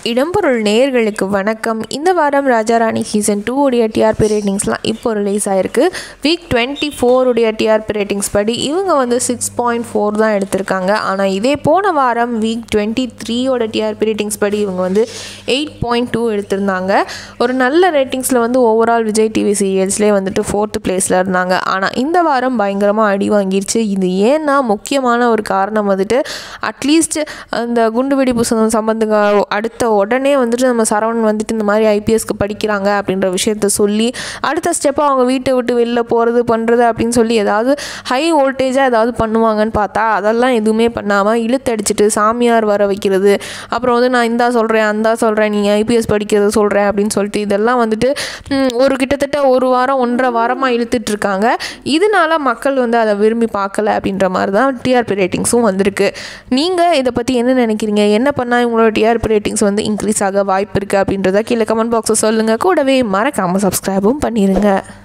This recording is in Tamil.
இடம்பொருள் நேயர்களுக்கு வணக்கம் இந்த வாரம் ராஜாராணி சீசன் டூ உடைய டிஆர்பி ரேட்டிங்ஸ்லாம் இப்போ ரிலீஸ் ஆயிருக்கு வீக் டுவெண்ட்டி ஃபோர் உடைய டிஆர்பி ரேட்டிங்ஸ் படி இவங்க வந்து சிக்ஸ் பாயிண்ட் ஃபோர் தான் எடுத்திருக்காங்க ஆனால் இதே போன வாரம் வீக் டுவெண்ட்டி த்ரீயோட டிஆர்பி ரேட்டிங்ஸ் படி இவங்க வந்து எயிட் பாயிண்ட் டூ எடுத்திருந்தாங்க ஒரு நல்ல ரேட்டிங்ஸில் வந்து ஓவரால் விஜய் டிவி சீரியல்ஸ்லேயே வந்துட்டு ஃபோர்த்து பிளேஸில் இருந்தாங்க ஆனால் இந்த வாரம் பயங்கரமாக அடி வாங்கிருச்சு இது ஏன்னா முக்கியமான ஒரு காரணம் வந்துட்டு அட்லீஸ்ட் அந்த குண்டுவெடி புத்தகம் சம்பந்தங்க அடுத்த உடனே வந்துட்டு நம்ம சரவணன் வந்துட்டு இந்த மாதிரி ஐபிஎஸ்க்கு படிக்கிறாங்க அப்படின்ற விஷயத்த சொல்லி அடுத்த ஸ்டெப்பாக அவங்க வீட்டை விட்டு வெளில போகிறது பண்ணுறது அப்படின்னு சொல்லி ஏதாவது ஹை வோல்டேஜாக ஏதாவது பண்ணுவாங்கன்னு பார்த்தா அதெல்லாம் எதுவுமே பண்ணாமல் இழுத்தடிச்சிட்டு சாமியார் வர வைக்கிறது அப்புறம் வந்து நான் இந்தா சொல்கிறேன் அந்தா சொல்கிறேன் நீங்கள் ஐபிஎஸ் படிக்கிறது சொல்கிறேன் அப்படின்னு சொல்லிட்டு இதெல்லாம் வந்துட்டு ம், ஒரு கிட்டத்தட்ட ஒரு வாரம் ஒன்றரை வாரமாக இழுத்துட்டு இருக்காங்க இதனால மக்கள் வந்து அதை விரும்பி பார்க்கல அப்படின்ற மாதிரி தான் டிஆர்பி ரேட்டிங்ஸும் வந்திருக்கு நீங்கள் இதை பற்றி என்ன நினைக்கிறீங்க என்ன பண்ணால் உங்களோட டிஆர்பி ரேட்டிங்ஸ் வந்து இன்க்ரீஸ் ஆக வாய்ப்பு இருக்குது அப்படின்றத கீழே கமெண்ட் பாக்ஸை சொல்லுங்கள் கூடவே மறக்காமல் சப்ஸ்கிரைபும் பண்ணிடுங்க